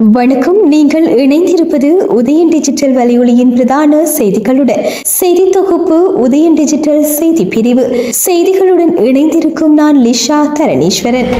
வணக்கம் நீங்கள் இணைந்திருப்பது உதயன் டிஜிட்டல் வலையொலியின் பிரதான செய்திகளுடன் செய்தி தொகுப்பு உதயன் டிஜிட்டல் செய்தி பிரிவு செய்திகளுடன் இணைந்திருக்கும் நான் லிஷா தரணீஸ்வரன்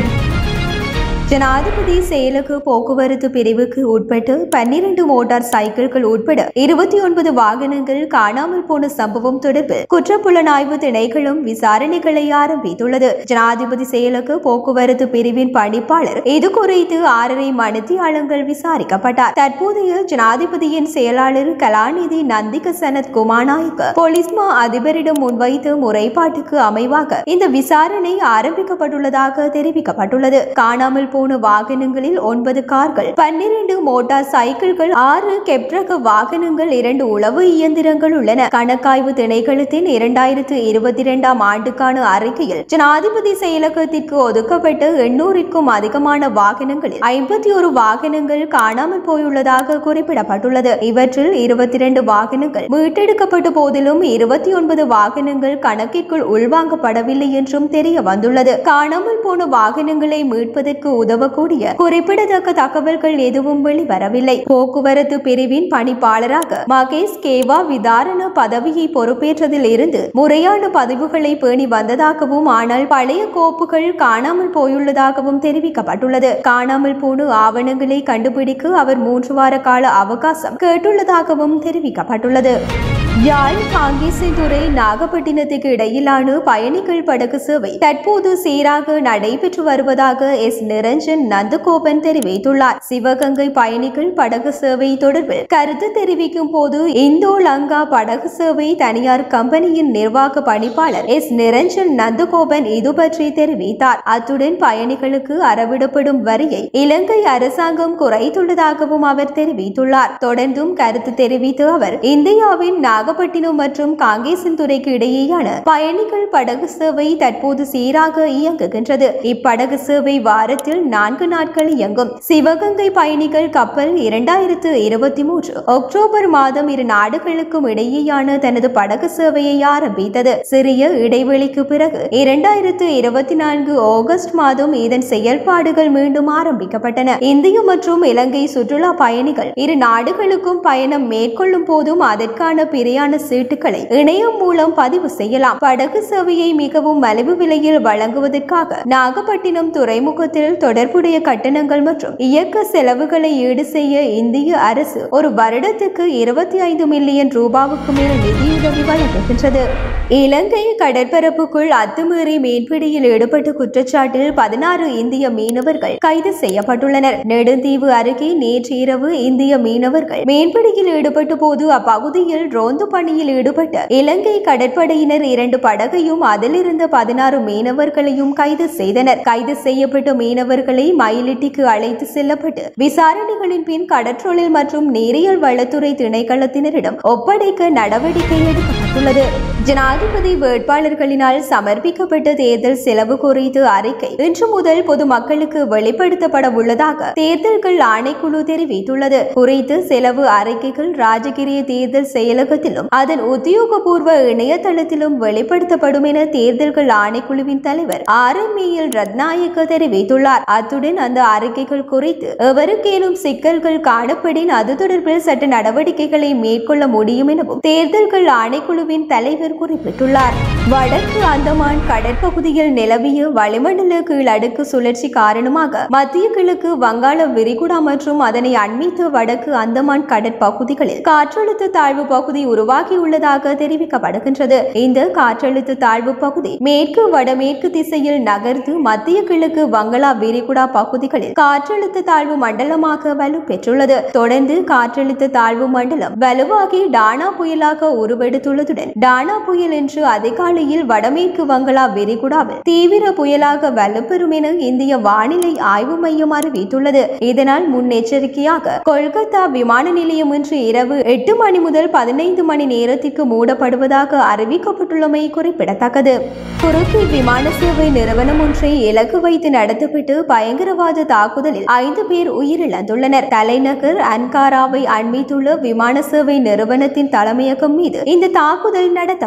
ஜனாதிபதி செயலக போக்குவரத்து பிரிவுக்கு உட்பட்டு பன்னிரண்டு மோட்டார் சைக்கிள்கள் உட்பட இருபத்தி ஒன்பது வாகனங்கள் காணாமல் போன சம்பவம் தொடர்பில் குற்றப்புலனாய்வு திணைக்களம் விசாரணைகளை ஆரம்பித்துள்ளது ஜனாதிபதி செயலக போக்குவரத்து பிரிவின் பணிப்பாளர் இது குறித்து ஆறரை மணித்தியாளங்கள் விசாரிக்கப்பட்டார் தற்போதைய ஜனாதிபதியின் செயலாளர் கலாநிதி நந்திக சனத் குமாநாயக்க போலீஸ்மா அதிபரிடம் முன்வைத்த முறைப்பாட்டுக்கு அமைவாக இந்த விசாரணை ஆரம்பிக்கப்பட்டுள்ளதாக தெரிவிக்கப்பட்டுள்ளது காணாமல் போன வாகனங்களில் ஒன்பது கார்கள் பன்னிரண்டு மோட்டார் சைக்கிள்கள் ஆறு கெப்ரக வாகனங்கள் இரண்டு உளவு இயந்திரங்கள் உள்ளன கணக்காய்வு திணைக்களத்தின் இரண்டாயிரத்து இருபத்தி இரண்டாம் ஆண்டுக்கான அறிக்கையில் ஜனாதிபதி செயலகத்திற்கு ஒதுக்கப்பட்ட எண்ணூறிற்கும் அதிகமான வாகனங்களில் ஐம்பத்தி ஒரு வாகனங்கள் காணாமல் போயுள்ளதாக குறிப்பிடப்பட்டுள்ளது இவற்றில் இருபத்தி இரண்டு வாகனங்கள் மீட்டெடுக்கப்பட்ட போதிலும் இருபத்தி ஒன்பது வாகனங்கள் கணக்கிற்குள் உள்வாங்கப்படவில்லை என்றும் தெரிய வந்துள்ளது காணாமல் போன வாகனங்களை மீட்பதற்கு உதவக்கூடிய குறிப்பிடத்தக்க தகவல்கள் எதுவும் வெளிவரவில்லை போக்குவரத்து பிரிவின் பணிப்பாளராக மகேஷ் கேவா விதாரண பதவியை பொறுப்பேற்றதில் இருந்து முறையான பதிவுகளை பேணி வந்ததாகவும் ஆனால் பழைய கோப்புகள் காணாமல் போயுள்ளதாகவும் தெரிவிக்கப்பட்டுள்ளது காணாமல் போன ஆவணங்களை கண்டுபிடிக்க அவர் மூன்று வார கால அவகாசம் கேட்டுள்ளதாகவும் தெரிவிக்கப்பட்டுள்ளது யாழ் காங்கேசன்துறை நாகப்பட்டினத்துக்கு இடையிலான பயணிகள் படகு சேவை தற்போது சீராக நடைபெற்று வருவதாக எஸ் நிரஞ்சன் நந்தகோபன் தெரிவித்துள்ளார் சிவகங்கை பயணிகள் படகு சேவை தொடர்பில் கருத்து தெரிவிக்கும் போது இந்தோ லங்கா படகு சேவை தனியார் கம்பெனியின் நிர்வாக பணிப்பாளர் எஸ் நிரஞ்சன் நந்தகோபன் இது பற்றி தெரிவித்தார் அத்துடன் பயணிகளுக்கு அறவிடப்படும் வரியை இலங்கை அரசாங்கம் குறைத்துள்ளதாகவும் அவர் தெரிவித்துள்ளார் தொடர்ந்தும் கருத்து தெரிவித்த அவர் இந்தியாவின் நாகப்பட்டினம் மற்றும் காங்கேசன்துறைக்கு இடையேயான பயணிகள் படகு சேவை தற்போது சீராக இயங்குகின்றது இப்படகு சேவை வாரத்தில் நான்கு நாட்கள் இயங்கும் சிவகங்கை பயணிகள் கப்பல் இரண்டாயிரத்து இருபத்தி மூன்று அக்டோபர் மாதம் இரு நாடுகளுக்கும் இடையேயான தனது படகு சேவையை ஆரம்பித்தது சிறிய இடைவெளிக்கு பிறகு இரண்டாயிரத்து இருபத்தி நான்கு ஆகஸ்ட் மாதம் இதன் செயல்பாடுகள் மீண்டும் ஆரம்பிக்கப்பட்டன இந்திய மற்றும் இலங்கை சுற்றுலா பயணிகள் இரு நாடுகளுக்கும் பயணம் மேற்கொள்ளும் போதும் அதற்கான பிரியாண சீட்டுகளை இணையம் மூலம் பதிவு செய்யலாம் படகு சேவையை மிகவும் மலிவு விலையில் வழங்குவதற்காக நாகப்பட்டினம் துறைமுகத்தில் தொடர்புடைய கட்டணங்கள் மற்றும் இயக்க செலவுகளை ஈடு செய்ய இந்திய அரசு ஒரு வருடத்துக்கு இருபத்தி ஐந்து மில்லியன் ரூபாவுக்கு மேல் நிதியுதவி வழங்குகின்றது இலங்கை கடற்பரப்புக்குள் அத்துமீறி மீன்பிடியில் ஈடுபட்ட குற்றச்சாட்டில் பதினாறு இந்திய மீனவர்கள் கைது செய்யப்பட்டுள்ளனர் நெடுந்தீவு அருகே நேற்று இரவு இந்திய மீனவர்கள் மீன்பிடியில் ஈடுபட்ட போது அப்பகுதியில் ரோந்து பணியில் ஈடுபட்ட இலங்கை கடற்படையினர் இரண்டு படகையும் அதிலிருந்த பதினாறு மீனவர்களையும் கைது செய்தனர் கைது செய்யப்பட்ட மீனவர்களை மயிலிட்டிக்கு அழைத்து செல்லப்பட்டு விசாரணைகளின் பின் கடற்றொழில் மற்றும் நீரியல் வளத்துறை திணைக்களத்தினரிடம் ஒப்படைக்க நடவடிக்கை எடுக்கப்பட்டுள்ளது ஜனாதிபதி வேட்பாளர்களினால் சமர்ப்பிக்கப்பட்ட தேர்தல் செலவு குறித்து அறிக்கை இன்று முதல் பொதுமக்களுக்கு வெளிப்படுத்தப்பட உள்ளதாக தேர்தல்கள் ஆணைக்குழு தெரிவித்துள்ளது குறித்து செலவு அறிக்கைகள் ராஜகிரிய தேர்தல் செயலகத்திலும் அதன் உத்தியோகபூர்வ இணையதளத்திலும் வெளிப்படுத்தப்படும் என தேர்தல்கள் ஆணைக்குழுவின் தலைவர் ஆர் எம் ஏஎல் ரத்நாயக்க தெரிவித்துள்ளார் அத்துடன் அந்த அறிக்கைகள் குறித்து எவருக்கேனும் சிக்கல்கள் காணப்படின் அது தொடர்பில் சட்ட நடவடிக்கைகளை மேற்கொள்ள முடியும் எனவும் தேர்தல்கள் ஆணைக்குழுவின் தலைவர் குறிப்பிட்டுள்ளார் வடக்கு அந்தமான் கடற்பகுதியில் நிலவிய வளிமண்டல கீழடுக்கு சுழற்சி காரணமாக மத்திய கிழக்கு வங்காள விரிகுடா மற்றும் அதனை அண்மித்த வடக்கு அந்தமான் கடற்பகுதிகளில் காற்றழுத்த தாழ்வு பகுதி உருவாகியுள்ளதாக தெரிவிக்கப்படுகின்றது இந்த காற்றழுத்த தாழ்வு பகுதி மேற்கு வடமேற்கு திசையில் நகர்ந்து மத்திய கிழக்கு வங்களா விரிகுடா பகுதிகளில் காற்றழுத்த தாழ்வு மண்டலமாக வலுப்பெற்றுள்ளது தொடர்ந்து காற்றழுத்த தாழ்வு மண்டலம் வலுவாகி டானா புயலாக உருவெடுத்துள்ளதுடன் டானா புயல் இன்று அதிகாலையில் வடமேற்கு வங்களா விரிகுடாவில் தீவிர புயலாக வலுப்பெறும் என இந்திய வானிலை ஆய்வு மையம் அறிவித்துள்ளது இதனால் முன்னெச்சரிக்கையாக கொல்கத்தா விமான நிலையம் இன்று இரவு எட்டு மணி முதல் பதினைந்து மணி நேரத்திற்கு மூடப்படுவதாக அறிவிக்கப்பட்டுள்ளமை குறிப்பிடத்தக்கது துருக்கி விமான சேவை நிறுவனம் ஒன்றை இலக்கு வைத்து நடத்தப்பட்டு பயங்கரவாத தாக்குதலில் ஐந்து பேர் உயிரிழந்துள்ளனர் தலைநகர் அன்காராவை அண்மித்துள்ள விமான சேவை நிறுவனத்தின் தலைமையகம் மீது இந்த தாக்குதல் நடத்தப்பட்டது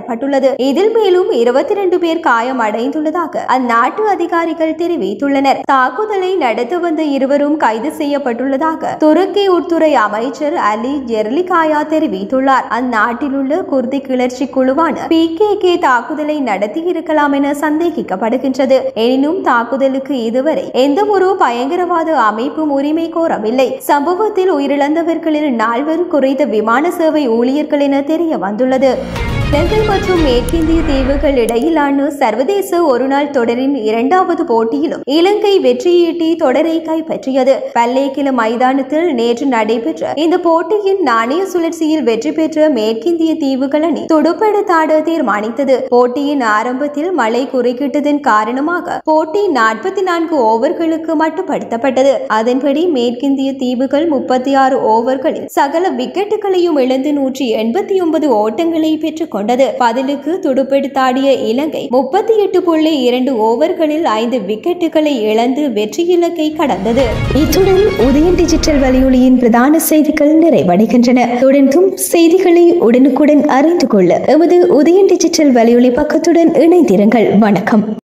கொல்லப்பட்டுள்ளது இதில் மேலும் இருபத்தி ரெண்டு பேர் காயம் அடைந்துள்ளதாக அந்நாட்டு அதிகாரிகள் தெரிவித்துள்ளனர் தாக்குதலை நடத்த வந்த இருவரும் கைது செய்யப்பட்டுள்ளதாக துருக்கி உள்துறை அமைச்சர் அலி ஜெர்லிகாயா தெரிவித்துள்ளார் அந்நாட்டில் உள்ள குர்தி கிளர்ச்சி குழுவான பி தாக்குதலை நடத்தி இருக்கலாம் என சந்தேகிக்கப்படுகின்றது எனினும் தாக்குதலுக்கு இதுவரை எந்த ஒரு பயங்கரவாத அமைப்பும் உரிமை கோரவில்லை சம்பவத்தில் உயிரிழந்தவர்களில் நால்வர் குறைந்த விமான சேவை ஊழியர்கள் என தெரிய வந்துள்ளது இலங்கை மற்றும் மேற்கிந்திய தீவுகள் இடையிலான சர்வதேச ஒருநாள் தொடரின் இரண்டாவது போட்டியிலும் இலங்கை வெற்றியீட்டி தொடரை கைப்பற்றியது பல்லேக்கில மைதானத்தில் நேற்று நடைபெற்ற இந்த போட்டியின் நாணய சுழற்சியில் வெற்றி பெற்ற மேற்கிந்திய தீவுகள் அணி துடுப்பெடுத்தாட தீர்மானித்தது போட்டியின் ஆரம்பத்தில் மழை குறுக்கிட்டதன் காரணமாக போட்டி நாற்பத்தி நான்கு ஓவர்களுக்கு மட்டுப்படுத்தப்பட்டது அதன்படி மேற்கிந்திய தீவுகள் முப்பத்தி ஆறு ஓவர்களில் சகல விக்கெட்டுகளையும் இழந்து நூற்றி எண்பத்தி ஒன்பது ஓட்டங்களை பெற்றுக் கொண்டது பதிலுக்கு துடுப்பெடுத்தாடிய இலங்கை முப்பத்தி எட்டு புள்ளி இரண்டு ஓவர்களில் ஐந்து விக்கெட்டுகளை இழந்து வெற்றி இலக்கை கடந்தது இத்துடன் உதயன் டிஜிட்டல் வலையொலியின் பிரதான செய்திகள் நிறைவடைகின்றன தொடர்ந்தும் செய்திகளை உடனுக்குடன் அறிந்து கொள்ள எமது உதயன் டிஜிட்டல் வலையொலி பக்கத்துடன் இணைந்திருங்கள் வணக்கம்